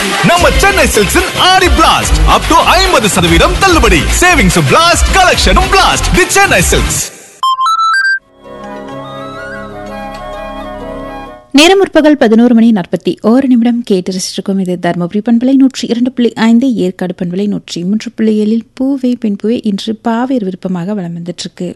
நம்ம சென்னை சில்க்ஸின் ஆடி blast up to ஐம்பது சதவீதம் தள்ளுபடி சேவிங்ஸ் பிளாஸ்ட் கலெக்ஷனும் பிளாஸ்ட் தி சென்னை சில்க்ஸ் நேரம் முற்பகல் பதினோரு மணி நாற்பத்தி ஓரு நிமிடம் கேட்டு ரசிச்சிருக்கோம் இது தருமபுரி பண்பலை நூற்றி இரண்டு புள்ளி ஐந்து ஏற்காடு பண்பலை நூற்றி மூன்று புள்ளி ஏழில் பூவே பெண் பூவே இன்று பாவேர் விருப்பமாக வலம் வந்துட்டு இருக்கு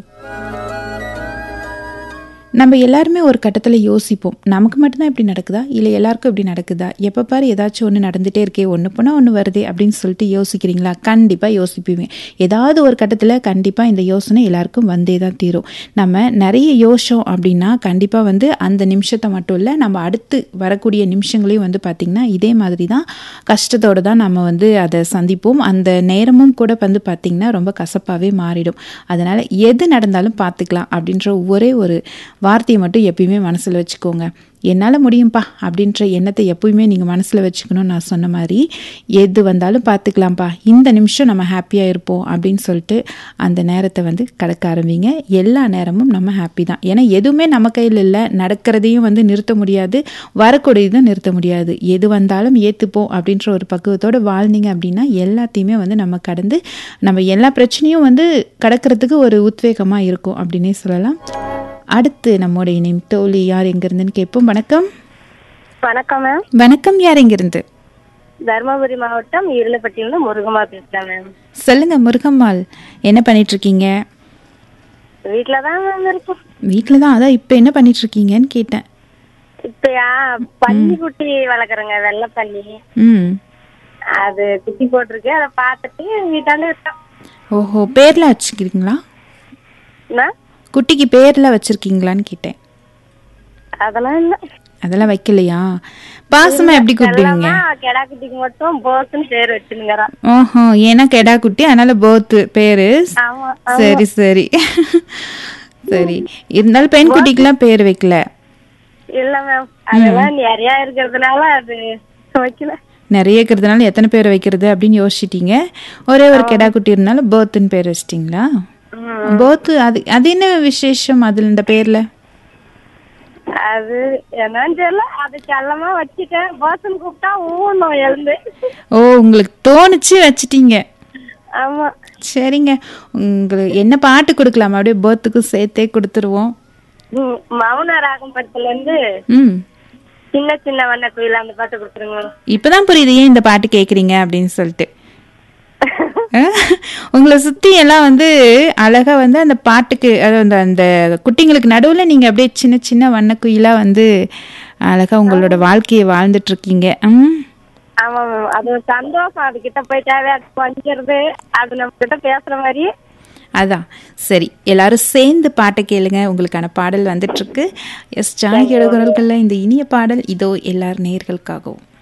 நம்ம எல்லாருமே ஒரு கட்டத்தில் யோசிப்போம் நமக்கு மட்டும்தான் இப்படி நடக்குதா இல்லை எல்லாருக்கும் இப்படி நடக்குதா எப்போ பாரு ஏதாச்சும் ஒன்று நடந்துகிட்டே இருக்கே ஒன்று போனால் ஒன்று வருதே அப்படின்னு சொல்லிட்டு யோசிக்கிறீங்களா கண்டிப்பாக யோசிப்பீங்க ஏதாவது ஒரு கட்டத்தில் கண்டிப்பாக இந்த யோசனை எல்லாருக்கும் வந்தே தான் தீரும் நம்ம நிறைய யோசிச்சோம் அப்படின்னா கண்டிப்பாக வந்து அந்த நிமிஷத்தை மட்டும் இல்லை நம்ம அடுத்து வரக்கூடிய நிமிஷங்களையும் வந்து பார்த்திங்கன்னா இதே மாதிரி தான் கஷ்டத்தோடு தான் நம்ம வந்து அதை சந்திப்போம் அந்த நேரமும் கூட வந்து பார்த்திங்கன்னா ரொம்ப கசப்பாகவே மாறிடும் அதனால் எது நடந்தாலும் பார்த்துக்கலாம் அப்படின்ற ஒரே ஒரு வார்த்தையை மட்டும் எப்பயுமே மனசில் வச்சுக்கோங்க என்னால் முடியும்ப்பா அப்படின்ற எண்ணத்தை எப்பயுமே நீங்கள் மனசில் வச்சுக்கணும்னு நான் சொன்ன மாதிரி எது வந்தாலும் பார்த்துக்கலாம்ப்பா இந்த நிமிஷம் நம்ம ஹாப்பியாக இருப்போம் அப்படின்னு சொல்லிட்டு அந்த நேரத்தை வந்து கடக்க ஆரம்பிங்க எல்லா நேரமும் நம்ம ஹாப்பி தான் ஏன்னா எதுவுமே நம்ம கையில் இல்லை நடக்கிறதையும் வந்து நிறுத்த முடியாது வரக்கூடியதும் நிறுத்த முடியாது எது வந்தாலும் ஏற்றுப்போம் அப்படின்ற ஒரு பக்குவத்தோடு வாழ்ந்தீங்க அப்படின்னா எல்லாத்தையுமே வந்து நம்ம கடந்து நம்ம எல்லா பிரச்சனையும் வந்து கடக்கிறதுக்கு ஒரு உத்வேகமாக இருக்கும் அப்படின்னே சொல்லலாம் அடுத்து நம்மோட இணையம் தோழி யார் எங்கிருந்துன்னு கேட்போம் வணக்கம் வணக்கம் மேம் வணக்கம் யார் எங்கிருந்து தருமபுரி மாவட்டம் இருளப்பட்டியிலிருந்து முருகமா பேசுறேன் மேம் சொல்லுங்க முருகம்மாள் என்ன பண்ணிட்டு இருக்கீங்க வீட்டில தான் மேம் இருக்கோம் வீட்டில் தான் அதான் இப்போ என்ன பண்ணிட்டு இருக்கீங்கன்னு கேட்டேன் இப்பயா பள்ளி குட்டி வளர்க்குறேங்க வெள்ளை பள்ளி ம் அது குட்டி போட்டிருக்கு அதை பார்த்துட்டு வீட்டாண்ட இருக்கோம் ஓஹோ பேர்லாம் வச்சுக்கிறீங்களா என்ன? குட்டிக்கு பேர்லாம் வச்சிருக்கீங்களான்னு கேட்டேன் அதெல்லாம் இல்ல அதெல்லாம் வைக்கலையா பாசமா எப்படி கூப்பிடுவீங்க எல்லாமே கெடா குட்டிக்கு மட்டும் போஸ்ன்னு பேர் வச்சுனுங்கிறான் ஓஹோ ஏன்னா கெடா குட்டி அதனால போத்து பேரு ஆமா சரி சரி சரி இருந்தாலும் பெண் குட்டிக்கெல்லாம் பேர் வைக்கல இல்ல மேம் அதெல்லாம் நிறைய இருக்கிறதுனால அது வைக்கல நிறைய இருக்கிறதுனால எத்தனை பேர் வைக்கிறது அப்படின்னு யோசிச்சிட்டீங்க ஒரே ஒரு கெடா குட்டி இருந்தாலும் போத்துன்னு பேர் வச்சிட்டிங்களா போத்து அது அது என்ன விசேஷம் அதுல இந்த பேர்ல அது என்னன்னு தெரியல அது செல்லமா வச்சுட்டேன் போஸ்ன்னு கூப்பிட்டா ஊனும் எழுந்து ஓ உங்களுக்கு தோணுச்சு வச்சிட்டீங்க ஆமா சரிங்க உங்களுக்கு என்ன பாட்டு கொடுக்கலாம் அப்படியே போத்துக்கும் சேர்த்தே கொடுத்துருவோம் ம், மௌன ராகம் படத்துல இருந்து ம் சின்ன சின்ன வண்ண குயில் அந்த பாட்டு கொடுத்துருங்க இப்பதான் புரியுது ஏன் இந்த பாட்டு கேக்குறீங்க அப்படின்னு சொல்லிட்டு அஹ், உங்களை சுத்தி எல்லாம் வந்து அழகா வந்து அந்த பாட்டுக்கு அதாவது அந்த அந்த குட்டிங்களுக்கு நடுவுல நீங்க அப்படியே சின்ன சின்ன வண்ணக்குயிலா வந்து அழகா உங்களோட வாழ்க்கையை வாழ்ந்துட்டு இருக்கீங்க ம் ஆமா மேம் அது ஒரு சந்தோஷம் அது கிட்ட போயிட்டாவே அது கொஞ்சிருது அது நம்ம கிட்ட பேசுற மாதிரி அதான் சரி எல்லாரும் சேர்ந்து பாட்டை கேளுங்க உங்களுக்கான பாடல் வந்துட்டு இருக்கு எஸ் ஜானகியோட குரல்கள்ல இந்த இனிய பாடல் இதோ எல்லார் நேர்களுக்காகவும்